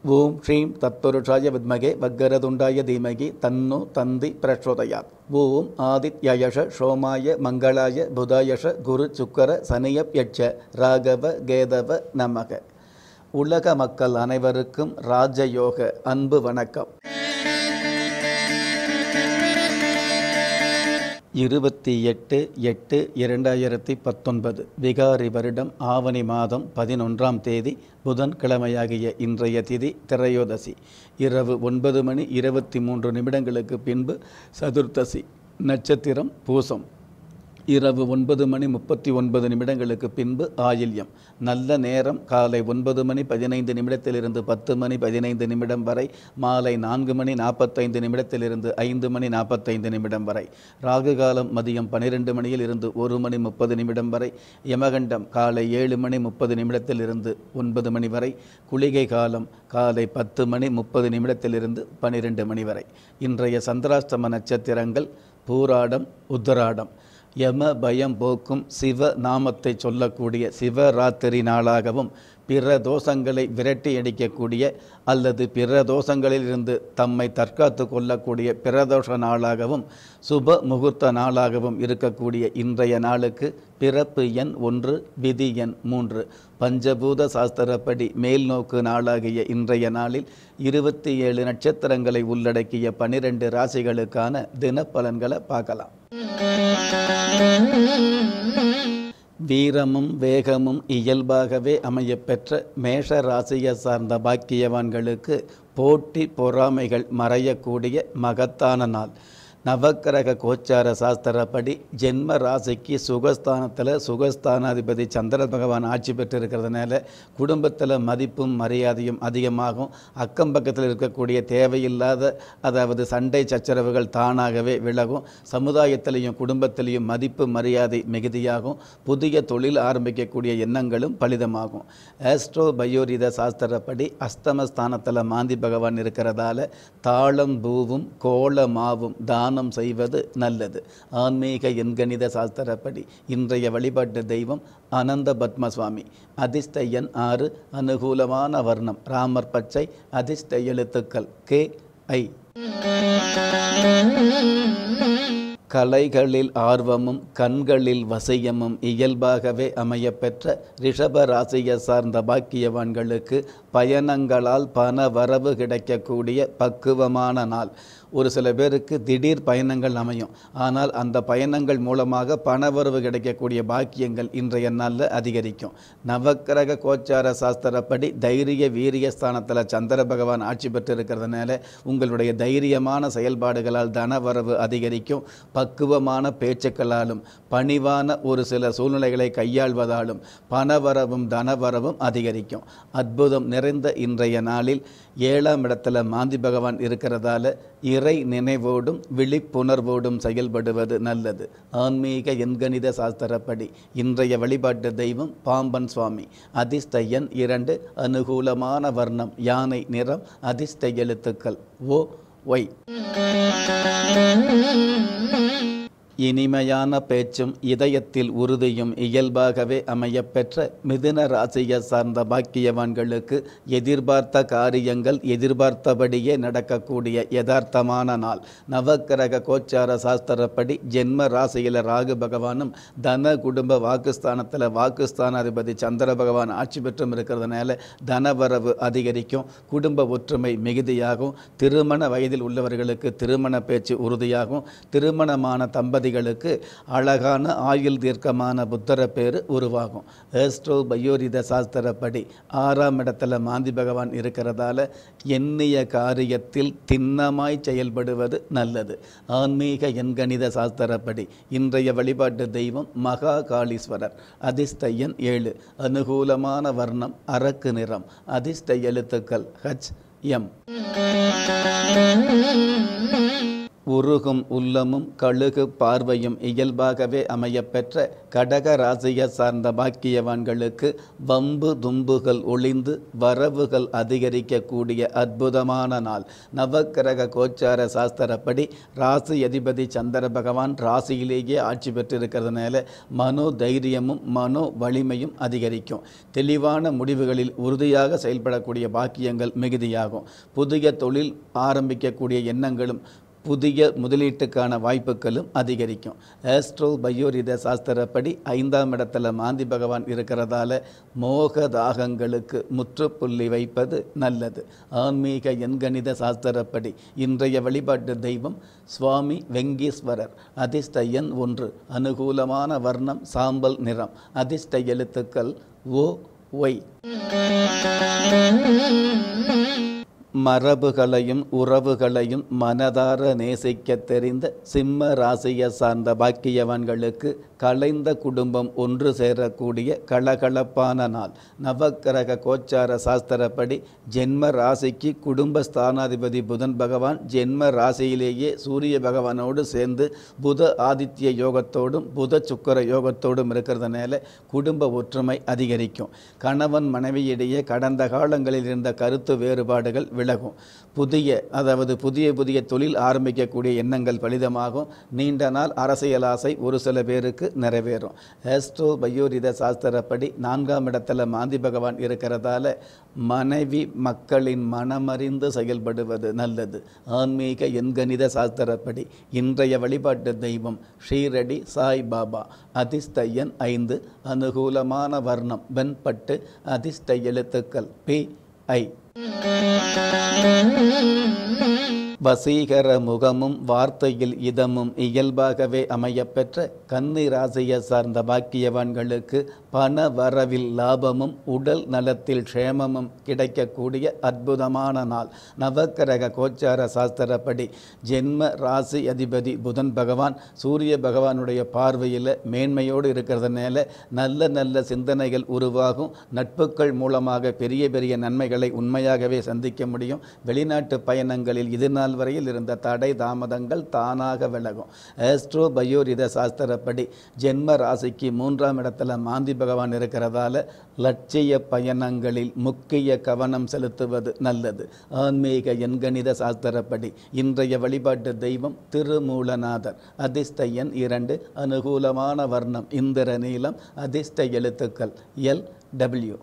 ஓம் ஸ்ரீம் தத்புருஷாய வித்மகே வக்கரதுண்டாய தீமகி தன்னு தந்தி பிரச்சோதயாத் ஓம் ஆதித்யயஷ சோமாய மங்களாய புதாயஷ குரு சுக்கர சனியப் யட்ச ராகவ கேதவ நமக உலக மக்கள் அனைவருக்கும் ராஜயோக அன்பு வணக்கம் இருபத்தி எட்டு எட்டு இரண்டாயிரத்தி பத்தொன்பது விகாரி வருடம் ஆவணி மாதம் பதினொன்றாம் தேதி புதன்கிழமையாகிய இன்றைய திதி திரையோதசி இரவு ஒன்பது மணி இருபத்தி மூன்று நிமிடங்களுக்கு பின்பு சதுர்த்தசி நட்சத்திரம் பூசம் இரவு ஒன்பது மணி முப்பத்தி ஒன்பது நிமிடங்களுக்கு பின்பு ஆயில்யம் நல்ல நேரம் காலை ஒன்பது மணி பதினைந்து நிமிடத்திலிருந்து பத்து மணி பதினைந்து நிமிடம் வரை மாலை நான்கு மணி நாற்பத்தைந்து நிமிடத்திலிருந்து ஐந்து மணி நாற்பத்தைந்து நிமிடம் வரை ராகு காலம் மதியம் பன்னிரெண்டு மணியில் இருந்து ஒரு மணி முப்பது நிமிடம் வரை யமகண்டம் காலை ஏழு மணி முப்பது நிமிடத்திலிருந்து ஒன்பது மணி வரை குளிகை காலம் காலை பத்து மணி முப்பது நிமிடத்திலிருந்து பன்னிரெண்டு மணி வரை இன்றைய சந்திராஷ்டம நட்சத்திரங்கள் பூராடம் உத்தராடம் யம பயம் போக்கும் சிவ நாமத்தை சொல்லக்கூடிய சிவராத்திரி நாளாகவும் பிற தோஷங்களை விரட்டி அடிக்கக்கூடிய அல்லது பிற தோஷங்களிலிருந்து தம்மை தற்காத்து கொள்ளக்கூடிய பிரதோஷ நாளாகவும் சுப முகூர்த்த நாளாகவும் இருக்கக்கூடிய இன்றைய நாளுக்கு பிறப்பு எண் ஒன்று விதி எண் மூன்று பஞ்சபூத சாஸ்திரப்படி மேல் நோக்கு நாளாகிய இன்றைய நாளில் இருபத்தி ஏழு நட்சத்திரங்களை உள்ளடக்கிய பனிரெண்டு ராசிகளுக்கான தினப்பலன்களை பார்க்கலாம் வீரமும் வேகமும் இயல்பாகவே அமையப்பெற்ற மேஷ ராசியை சார்ந்த பாக்கியவான்களுக்கு போட்டி பொறாமைகள் மறையக்கூடிய மகத்தான நாள் நவக்கிரக கோச்சார சாஸ்திரப்படி ஜென்ம ராசிக்கு சுகஸ்தானத்தில் சுகஸ்தானாதிபதி சந்திர பகவான் ஆட்சி பெற்றிருக்கிறதுனால குடும்பத்தில் மதிப்பும் மரியாதையும் அதிகமாகும் அக்கம் பக்கத்தில் இருக்கக்கூடிய தேவையில்லாத அதாவது சண்டை சச்சரவுகள் தானாகவே விலகும் சமுதாயத்திலையும் குடும்பத்திலையும் மதிப்பு மரியாதை மிகுதியாகும் புதிய தொழில் ஆரம்பிக்கக்கூடிய எண்ணங்களும் பலிதமாகும் ஆஸ்ட்ரோ பயோரித சாஸ்திரப்படி அஸ்தமஸ்தானத்தில் மாந்தி பகவான் இருக்கிறதால தாளம் பூவும் கோல மாவும் தானம் செய்வது நல்லது ஆன்மீக எண்கணித சாஸ்திரப்படி இன்றைய வழிபாட்டு தெய்வம் அனந்த பத்மசுவாமி அதிர்ஷ்ட எண் ஆறு அனுகூலமான வர்ணம் ராமர் பச்சை அதிர்ஷ்ட எழுத்துக்கள் கே ஐ கலைகளில் ஆர்வமும் கண்களில் வசியமும் இயல்பாகவே அமையப்பெற்ற ரிஷப ராசியை சார்ந்த பாக்கியவான்களுக்கு பயணங்களால் பண வரவு கிடைக்கக்கூடிய பக்குவமான நாள் ஒரு சில பேருக்கு திடீர் பயணங்கள் அமையும் ஆனால் அந்த பயணங்கள் மூலமாக பணவரவு கிடைக்கக்கூடிய பாக்கியங்கள் இன்றைய நாளில் அதிகரிக்கும் நவக்கிரக கோச்சார சாஸ்திரப்படி தைரிய வீரிய ஸ்தானத்தில் சந்திர பகவான் ஆட்சி பெற்றிருக்கிறதுனால உங்களுடைய தைரியமான செயல்பாடுகளால் தனவரவு அதிகரிக்கும் பக்குவமான பேச்சுக்களாலும் பணிவான ஒரு சில சூழ்நிலைகளை கையாள்வதாலும் பணவரவும் தனவரவும் அதிகரிக்கும் அற்புதம் நிறைந்த இன்றைய நாளில் ஏழாம் இடத்துல மாந்தி பகவான் இருக்கிறதால இறை நினைவோடும் விழிப்புணர்வோடும் செயல்படுவது நல்லது ஆன்மீக எண்கணித சாஸ்திரப்படி இன்றைய வழிபாட்டு தெய்வம் பாம்பன் சுவாமி அதிர்ஷ்ட எண் இரண்டு அனுகூலமான வர்ணம் யானை நிறம் அதிர்ஷ்ட எழுத்துக்கள் ஓ ஒய் இனிமையான பேச்சும் இதயத்தில் உறுதியும் இயல்பாகவே அமையப்பெற்ற மிதுன ராசியை சார்ந்த பாக்கியவான்களுக்கு எதிர்பார்த்த காரியங்கள் எதிர்பார்த்தபடியே நடக்கக்கூடிய யதார்த்தமான நாள் நவக்கிரக கோச்சார சாஸ்திரப்படி ஜென்ம ராசியில் ராகு பகவானும் தன குடும்ப வாக்குஸ்தானத்தில் வாக்குஸ்தானாதிபதி சந்திர பகவான் ஆட்சி பெற்றும் இருக்கிறதுனால தனவரவு அதிகரிக்கும் குடும்ப ஒற்றுமை மிகுதியாகும் திருமண வயதில் உள்ளவர்களுக்கு திருமண பேச்சு உறுதியாகும் திருமணமான தம்பதி தம்பதிகளுக்கு அழகான ஆயுள் தீர்க்கமான புத்தர பேர் உருவாகும் ஏஸ்ட்ரோ பயோரித சாஸ்திரப்படி ஆறாம் இடத்துல மாந்தி பகவான் இருக்கிறதால எண்ணிய காரியத்தில் திண்ணமாய் செயல்படுவது நல்லது ஆன்மீக எண்கணித சாஸ்திரப்படி இன்றைய வழிபாட்டு தெய்வம் மகா காளீஸ்வரர் அதிர்ஷ்ட எண் ஏழு அனுகூலமான வர்ணம் அரக்கு நிறம் அதிர்ஷ்ட எழுத்துக்கள் ஹச் எம் உருகும் உள்ளமும் கழுகு பார்வையும் இயல்பாகவே அமையப்பெற்ற கடக ராசியை சார்ந்த பாக்கியவான்களுக்கு வம்பு தும்புகள் ஒளிந்து வரவுகள் அதிகரிக்கக்கூடிய அற்புதமான நாள் நவக்கிரக கோச்சார சாஸ்திரப்படி ராசி அதிபதி சந்திர பகவான் ராசியிலேயே ஆட்சி பெற்றிருக்கிறதுனால மனோ தைரியமும் மனோ வலிமையும் அதிகரிக்கும் தெளிவான முடிவுகளில் உறுதியாக செயல்படக்கூடிய பாக்கியங்கள் மிகுதியாகும் புதிய தொழில் ஆரம்பிக்கக்கூடிய எண்ணங்களும் புதிய முதலீட்டுக்கான வாய்ப்புகளும் அதிகரிக்கும் ஆஸ்ட்ரோ பயோரித சாஸ்திரப்படி ஐந்தாம் இடத்துல மாந்தி பகவான் இருக்கிறதால மோக தாகங்களுக்கு முற்றுப்புள்ளி வைப்பது நல்லது ஆன்மீக எண்கணித சாஸ்திரப்படி இன்றைய வழிபாட்டு தெய்வம் சுவாமி வெங்கீஸ்வரர் அதிர்ஷ்ட எண் ஒன்று அனுகூலமான வர்ணம் சாம்பல் நிறம் அதிர்ஷ்ட எழுத்துக்கள் ஓ ஒய் மரபுகளையும் உறவுகளையும் மனதார நேசிக்க தெரிந்த சிம்ம ராசியை சார்ந்த பாக்கியவான்களுக்கு கலைந்த குடும்பம் ஒன்று சேரக்கூடிய கலகலப்பான நாள் நவக்கிரக கோச்சார சாஸ்திரப்படி ஜென்ம ராசிக்கு குடும்ப ஸ்தானாதிபதி புதன் பகவான் ஜென்ம ராசியிலேயே சூரிய பகவானோடு சேர்ந்து புத ஆதித்ய யோகத்தோடும் புத சுக்கர யோகத்தோடும் இருக்கிறதுனால குடும்ப ஒற்றுமை அதிகரிக்கும் கணவன் மனைவியிடையே கடந்த காலங்களில் இருந்த கருத்து வேறுபாடுகள் விலகும் புதிய அதாவது புதிய புதிய தொழில் ஆரம்பிக்கக்கூடிய எண்ணங்கள் பலிதமாகும் நீண்ட நாள் அரசியல் ஆசை ஒரு சில பேருக்கு நிறைவேறும் ஆஸ்ட்ரோ பயோரித சாஸ்திரப்படி நான்காம் இடத்துல மாந்தி பகவான் இருக்கிறதால மனைவி மக்களின் மனமறிந்து செயல்படுவது நல்லது ஆன்மீக எண்கணித சாஸ்திரப்படி இன்றைய வழிபாட்டு தெய்வம் ஷீரடி சாய் பாபா அதிர்ஷ்ட எண் ஐந்து அனுகூலமான வர்ணம் வெண்பட்டு அதிர்ஷ்ட எழுத்துக்கள் பி ஐ வசீகர முகமும் வார்த்தையில் இதமும் இயல்பாகவே அமையப்பெற்ற கன்னி ராசியை சார்ந்த பாக்கியவான்களுக்கு பண வரவில் லாபமும் உடல் நலத்தில் க்ஷேமமும் கிடைக்கக்கூடிய அற்புதமான நாள் நவக்கிரக கோச்சார சாஸ்திரப்படி ஜென்ம ராசி அதிபதி புதன் பகவான் சூரிய பகவானுடைய பார்வையில் மேன்மையோடு இருக்கிறதுனால நல்ல நல்ல சிந்தனைகள் உருவாகும் நட்புகள் மூலமாக பெரிய பெரிய நன்மைகளை உண்மையாகவே சந்திக்க முடியும் வெளிநாட்டு பயணங்களில் இது நாள் வரையில் இருந்த தடை தாமதங்கள் தானாக விலகும் ஆஸ்ட்ரோ பயோரித சாஸ்திரப்படி ஜென்ம ராசிக்கு மூன்றாம் இடத்துல மாந்தி பகவான் இருக்கிறதால லட்சிய பயணங்களில் முக்கிய கவனம் செலுத்துவது நல்லது ஆன்மீக எண்கணித சாஸ்திரப்படி இன்றைய வழிபாட்டு தெய்வம் திருமூலநாதர் அதிர்ஷ்ட எண் இரண்டு அனுகூலமான வர்ணம் இந்திர நீளம் அதிர்ஷ்ட எழுத்துக்கள் எல் டபிள்யூ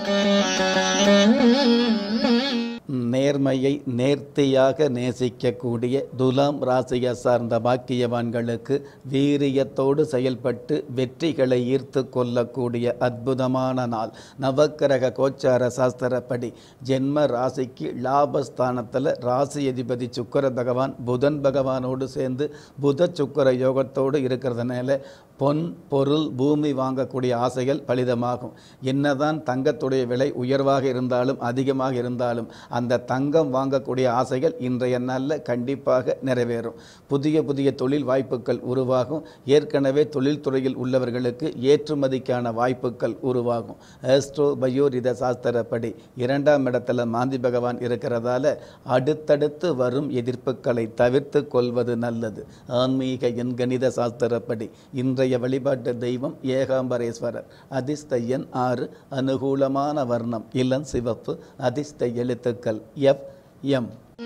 நேர்மையை நேர்த்தியாக நேசிக்கக்கூடிய துலாம் ராசியை சார்ந்த பாக்கியவான்களுக்கு வீரியத்தோடு செயல்பட்டு வெற்றிகளை ஈர்த்து கொள்ளக்கூடிய அற்புதமான நாள் நவக்கிரக கோச்சார சாஸ்திரப்படி ஜென்ம ராசிக்கு லாபஸ்தானத்தில் ராசி அதிபதி சுக்கர பகவான் புதன் பகவானோடு சேர்ந்து புத சுக்கர யோகத்தோடு இருக்கிறதுனால பொன் பொருள் பூமி வாங்கக்கூடிய ஆசைகள் பலிதமாகும் என்னதான் தங்கத்துடைய விலை உயர்வாக இருந்தாலும் அதிகமாக இருந்தாலும் அந்த தங்கம் வாங்கக்கூடிய ஆசைகள் இன்றைய நாளில் கண்டிப்பாக நிறைவேறும் புதிய புதிய தொழில் வாய்ப்புகள் உருவாகும் ஏற்கனவே தொழில்துறையில் உள்ளவர்களுக்கு ஏற்றுமதிக்கான வாய்ப்புகள் உருவாகும் ஆஸ்ட்ரோ பயோரித சாஸ்திரப்படி இரண்டாம் இடத்துல மாந்தி பகவான் இருக்கிறதால அடுத்தடுத்து வரும் எதிர்ப்புகளை தவிர்த்து கொள்வது நல்லது ஆன்மீக எண்கணித சாஸ்திரப்படி இன்றைய வழிபாட்டு தெய்வம் ஏகாம்பரேஸ்வரர் அதிர்ஷ்ட எண் ஆறு அனுகூலமான வர்ணம் இளம் சிவப்பு அதிர்ஷ்ட எழுத்துக்கள் எஃப் எம்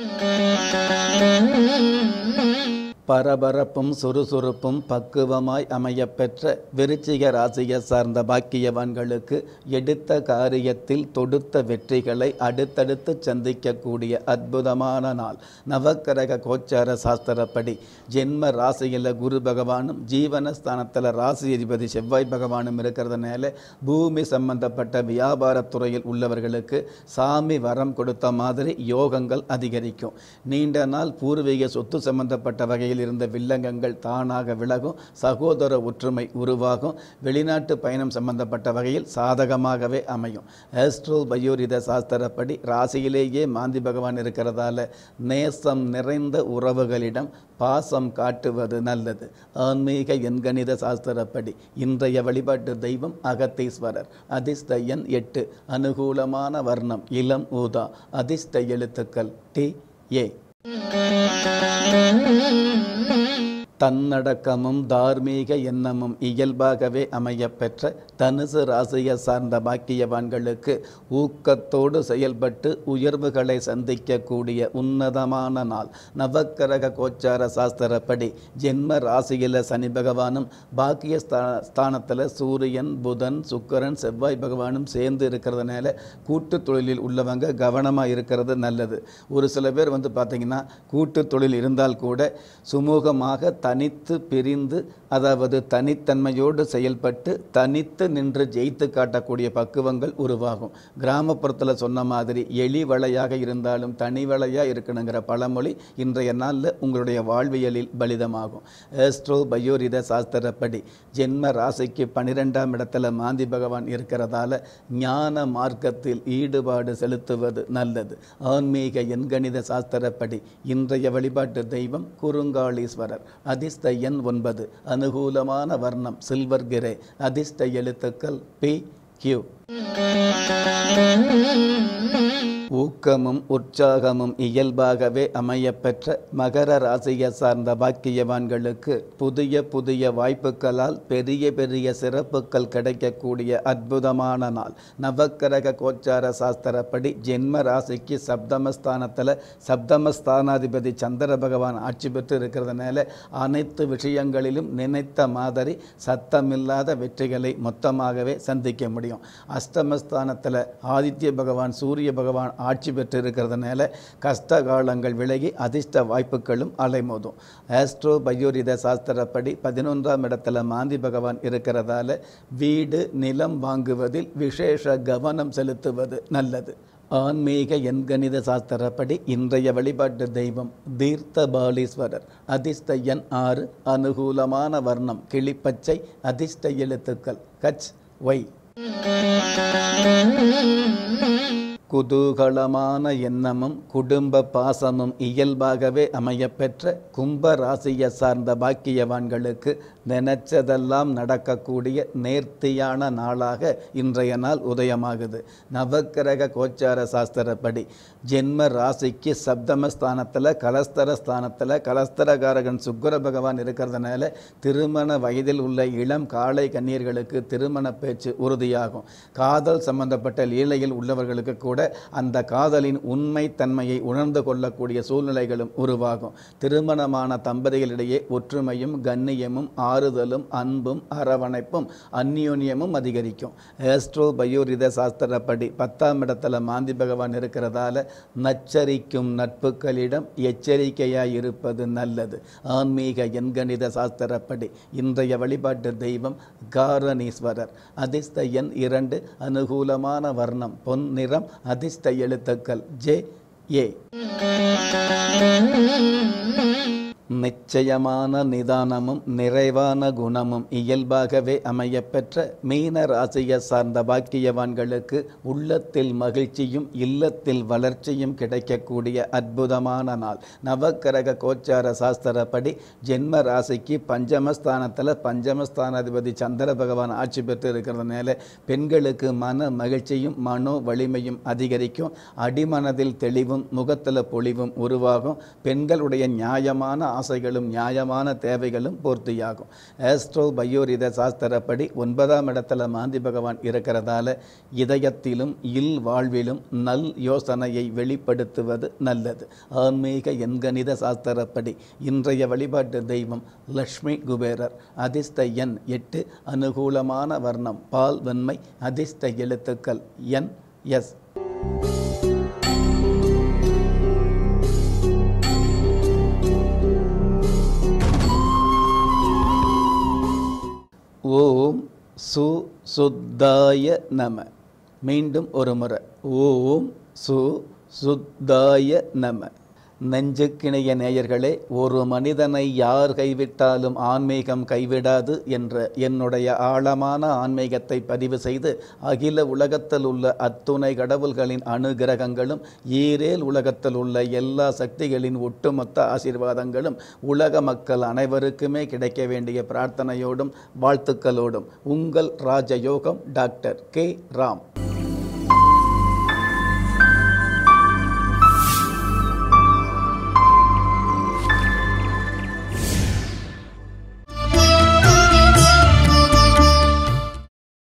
பரபரப்பும் சுறுசுறுப்பும் பக்குவமாய் அமையப்பெற்ற விருச்சிக ராசியை சார்ந்த பாக்கியவான்களுக்கு எடுத்த காரியத்தில் தொடுத்த வெற்றிகளை அடுத்தடுத்து சந்திக்கக்கூடிய அற்புதமான நாள் நவக்கிரக கோச்சார சாஸ்திரப்படி ஜென்ம ராசியில் குரு பகவானும் ஜீவனஸ்தானத்தில் ராசி அதிபதி செவ்வாய் பகவானும் இருக்கிறதுனால பூமி சம்பந்தப்பட்ட வியாபாரத்துறையில் உள்ளவர்களுக்கு சாமி வரம் கொடுத்த மாதிரி யோகங்கள் அதிகரிக்கும் நீண்ட நாள் பூர்வீக சொத்து சம்பந்தப்பட்ட வகையில் இருந்த வில்லங்கங்கள் தானாக விலகும் சகோதர ஒற்றுமை உருவாகும் வெளிநாட்டு பயணம் சம்பந்தப்பட்ட வகையில் சாதகமாகவே அமையும் ஆஸ்ட்ரோ பயோரித சாஸ்திரப்படி ராசியிலேயே மாந்தி பகவான் இருக்கிறதால நேசம் நிறைந்த உறவுகளிடம் பாசம் காட்டுவது நல்லது ஆன்மீக எண்கணித சாஸ்திரப்படி இன்றைய வழிபாட்டு தெய்வம் அகத்தீஸ்வரர் அதிர்ஷ்ட எண் எட்டு அனுகூலமான வர்ணம் இளம் ஊதா அதிர்ஷ்ட எழுத்துக்கள் டி ஏ தன்னடக்கமும் தார்மீக எண்ணமும் இயல்பாகவே அமையப்பெற்ற தனுசு ராசியை சார்ந்த பாக்கியவான்களுக்கு ஊக்கத்தோடு செயல்பட்டு உயர்வுகளை சந்திக்கக்கூடிய உன்னதமான நாள் நவக்கிரக கோச்சார சாஸ்திரப்படி ஜென்ம ராசியில் சனி பகவானும் பாக்கிய ஸ்தா ஸ்தானத்தில் சூரியன் புதன் சுக்கரன் செவ்வாய் பகவானும் சேர்ந்து இருக்கிறதுனால கூட்டு தொழிலில் உள்ளவங்க கவனமாக இருக்கிறது நல்லது ஒரு சில பேர் வந்து பார்த்திங்கன்னா கூட்டு தொழில் இருந்தால் கூட சுமூகமாக தனித்து பிரிந்து அதாவது தனித்தன்மையோடு செயல்பட்டு தனித்து நின்று ஜெயித்து காட்டக்கூடிய பக்குவங்கள் உருவாகும் கிராமப்புறத்தில் சொன்ன மாதிரி எலி வலையாக இருந்தாலும் தனி வலையாக இருக்கணுங்கிற பழமொழி இன்றைய நாளில் உங்களுடைய வாழ்வியலில் பலிதமாகும் ஏஸ்ட்ரோ பயோரித சாஸ்திரப்படி ஜென்ம ராசிக்கு பன்னிரெண்டாம் இடத்துல மாந்தி பகவான் இருக்கிறதால ஞான மார்க்கத்தில் ஈடுபாடு செலுத்துவது நல்லது ஆன்மீக எண்கணித சாஸ்திரப்படி இன்றைய வழிபாட்டு தெய்வம் குறுங்காளீஸ்வரர் அதிர்ஷ்ட எண் ஒன்பது அனுகூலமான வர்ணம் சில்வர் கிரே அதிர்ஷ்ட எழுத்துக்கள் பி கியூ ஊக்கமும் உற்சாகமும் இயல்பாகவே அமையப்பெற்ற மகர ராசியை சார்ந்த பாக்கியவான்களுக்கு புதிய புதிய வாய்ப்புகளால் பெரிய பெரிய சிறப்புகள் கிடைக்கக்கூடிய அற்புதமான நாள் நவக்கிரக கோச்சார சாஸ்திரப்படி ஜென்ம ராசிக்கு சப்தமஸ்தானத்தில் சப்தமஸ்தானாதிபதி சந்திர பகவான் ஆட்சி பெற்று இருக்கிறதுனால அனைத்து விஷயங்களிலும் நினைத்த மாதிரி சத்தமில்லாத வெற்றிகளை மொத்தமாகவே சந்திக்க முடியும் அஷ்டமஸ்தானத்தில் ஆதித்ய பகவான் சூரிய பகவான் ஆட்சி பெற்று இருக்கிறதுனால கஷ்ட காலங்கள் விலகி அதிர்ஷ்ட வாய்ப்புகளும் அலைமோதும் ஆஸ்ட்ரோ பயோரித சாஸ்திரப்படி பதினொன்றாம் இடத்துல மாந்தி பகவான் இருக்கிறதால வீடு நிலம் வாங்குவதில் விசேஷ கவனம் செலுத்துவது நல்லது ஆன்மீக எண்கணித சாஸ்திரப்படி இன்றைய வழிபாட்டு தெய்வம் தீர்த்த பாலீஸ்வரர் அதிர்ஷ்ட எண் ஆறு அனுகூலமான வர்ணம் கிளிப்பச்சை அதிர்ஷ்ட எழுத்துக்கள் கச் ஒய் குதூகலமான எண்ணமும் குடும்ப பாசமும் இயல்பாகவே அமையப்பெற்ற கும்ப ராசியை சார்ந்த பாக்கியவான்களுக்கு நினைச்சதெல்லாம் நடக்கக்கூடிய நேர்த்தியான நாளாக இன்றைய நாள் உதயமாகுது நவக்கிரக கோச்சார சாஸ்திரப்படி ஜென்ம ராசிக்கு சப்தமஸ்தானத்தில் கலஸ்தர ஸ்தானத்தில் கலஸ்தரகாரகன் சுக்கர பகவான் இருக்கிறதுனால திருமண வயதில் உள்ள இளம் காளை கன்னியர்களுக்கு திருமண பேச்சு உறுதியாகும் காதல் சம்பந்தப்பட்ட லீலையில் உள்ளவர்களுக்கு கூட அந்த காதலின் உண்மை தன்மையை உணர்ந்து கொள்ளக்கூடிய சூழ்நிலைகளும் உருவாகும் திருமணமான தம்பதிகளிடையே ஒற்றுமையும் கண்ணியமும் ஆறுதலும் அன்பும் அரவணைப்பும் அந்யோன்யமும் அதிகரிக்கும் ஏஸ்ட்ரோ பயோரித சாஸ்திரப்படி பத்தாம் இடத்துல மாந்தி பகவான் இருக்கிறதால நச்சரிக்கும் நட்புகளிடம் எச்சரிக்கையாய் இருப்பது நல்லது ஆன்மீக எண்கணித சாஸ்திரப்படி இன்றைய வழிபாட்டு தெய்வம் காரணீஸ்வரர் அதிர்ஷ்ட எண் இரண்டு அனுகூலமான வர்ணம் பொன் நிறம் அதிர்ஷ்ட எழுத்துக்கள் ஜே ஏ நிச்சயமான நிதானமும் நிறைவான குணமும் இயல்பாகவே அமையப்பெற்ற மீன ராசியை சார்ந்த பாக்கியவான்களுக்கு உள்ளத்தில் மகிழ்ச்சியும் இல்லத்தில் வளர்ச்சியும் கிடைக்கக்கூடிய அற்புதமான நாள் நவக்கிரக கோச்சார சாஸ்திரப்படி ஜென்ம ராசிக்கு பஞ்சமஸ்தானத்தில் பஞ்சமஸ்தானாதிபதி சந்திர பகவான் ஆட்சி பெற்று இருக்கிறதுனால பெண்களுக்கு மன மகிழ்ச்சியும் மனோ வலிமையும் அதிகரிக்கும் அடிமனதில் தெளிவும் முகத்தில் பொலிவும் உருவாகும் பெண்களுடைய நியாயமான ஆசைகளும் நியாயமான தேவைகளும் பூர்த்தியாகும் ஆஸ்ட்ரோ பயோரித சாஸ்திரப்படி ஒன்பதாம் இடத்துல மாந்தி பகவான் இருக்கிறதால இதயத்திலும் இல் வாழ்விலும் நல் யோசனையை வெளிப்படுத்துவது நல்லது ஆன்மீக எண்கணித சாஸ்திரப்படி இன்றைய வழிபாட்டு தெய்வம் லக்ஷ்மி குபேரர் அதிர்ஷ்ட எண் எட்டு அனுகூலமான வர்ணம் பால் வெண்மை அதிர்ஷ்ட எழுத்துக்கள் என் எஸ் ஓம் சு சுத்தாய நம மீண்டும் ஒரு முறை ஓம் சு சுத்தாய நம நெஞ்சுக்கிணைய நேயர்களே ஒரு மனிதனை யார் கைவிட்டாலும் ஆன்மீகம் கைவிடாது என்ற என்னுடைய ஆழமான ஆன்மீகத்தை பதிவு செய்து அகில உலகத்தில் உள்ள அத்துணை கடவுள்களின் அனுகிரகங்களும் ஈரேல் உலகத்தில் உள்ள எல்லா சக்திகளின் ஒட்டுமொத்த ஆசீர்வாதங்களும் உலக மக்கள் அனைவருக்குமே கிடைக்க வேண்டிய பிரார்த்தனையோடும் வாழ்த்துக்களோடும் உங்கள் ராஜயோகம் டாக்டர் கே ராம்